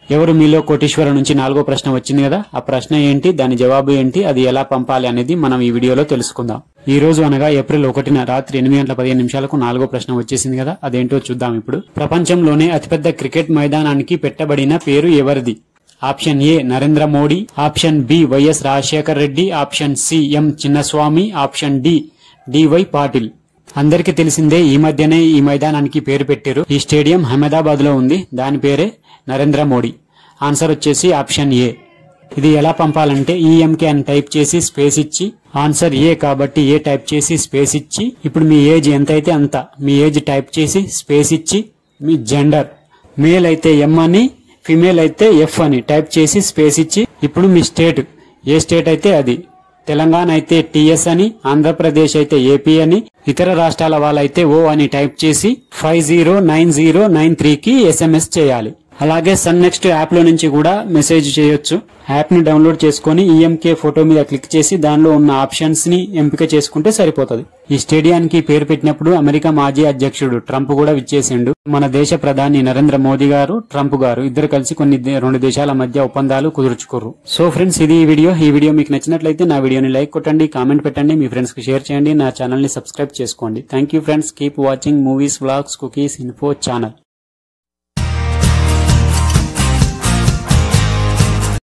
ఎవరు మీలో కోటీశ్వర నుంచి నాలుగో ప్రశ్న వచ్చింది కదా ఆ ప్రశ్న ఏంటి దాని జవాబు ఏంటి అది ఎలా పంపాలి అనేది మనం ఈ వీడియోలో తెలుసుకుందాం ఈ రోజు అనగా ఏప్రిల్ ఒకటిన రాత్రి ఎనిమిది గంటల పదిహేను నిమిషాలకు నాలుగో ప్రశ్న వచ్చేసింది కదా అదేంటో చూద్దాం ఇప్పుడు ప్రపంచంలోనే అతిపెద్ద క్రికెట్ మైదానానికి పెట్టబడిన పేరు ఎవరిది option A Narendra Modi option B YS Rajasekhar Reddy option C M Chinnaswamy option D DY Patil అందరికీ తెలిసిందే ఈ మధ్యనే ఈ మైదానానికి పేరు పెట్టారు ఈ స్టేడియం అహ్మదాబాద్ లో ఉంది దాని పేరే నరేంద్ర మోడీ ఆన్సర్ వచ్చేసి ఆప్షన్ ఏ ఇది ఎలా పంపాలంటే ఈఎంకే అని టైప్ చేసి స్పేస్ ఇచ్చి ఆన్సర్ ఏ కాబట్టి ఏ టైప్ చేసి స్పేస్ ఇచ్చి ఇప్పుడు మీ ఏజ్ ఎంత అయితే అంత మీ ఏజ్ టైప్ చేసి స్పేస్ ఇచ్చి మీ జెండర్ మేల్ అయితే ఎం అని ఫిమేల్ అయితే ఎఫ్ అని టైప్ చేసి స్పేస్ ఇచ్చి ఇప్పుడు మీ స్టేట్ ఏ స్టేట్ అయితే అది తెలంగాణ అయితే టిఎస్ అని ఆంధ్రప్రదేశ్ అయితే ఏపీ అని ఇతర రాష్ట్రాల వాళ్ళైతే ఓ అని టైప్ చేసి five zero nine zero nine త్రీకి ఎస్ఎంఎస్ చేయాలి అలాగే సన్ నెక్స్ట్ యాప్ లో నుంచి కూడా మెసేజ్ చేయొచ్చు యాప్ ని డౌన్లోడ్ చేసుకుని ఈఎంకే ఫోటో మీద క్లిక్ చేసి దానిలో ఉన్న ఆప్షన్స్ ని ఎంపిక చేసుకుంటే సరిపోతుంది ఈ స్టేడియానికి పేరు పెట్టినప్పుడు అమెరికా మాజీ అధ్యక్షుడు ట్రంప్ కూడా విచ్చేసిండు మన దేశ ప్రధాని నరేంద్ర మోదీ గారు ట్రంప్ గారు ఇద్దరు కలిసి కొన్ని దే- రెండు దేశాల మధ్య ఒప్పందాలు కుదుర్చుకోరు సో ఫ్రెండ్స్ ఇది ఈ వీడియో ఈ వీడియో మీకు నచ్చినట్లయితే నా వీడియోని లైక్ కొట్టండి కామెంట్ పెట్టండి మీ ఫ్రెండ్స్ కి షేర్ చేయండి నా ఛానల్ ని సబ్స్క్రైబ్ చేసుకోండి thank you friends keep watching movies vlogs cookies info channel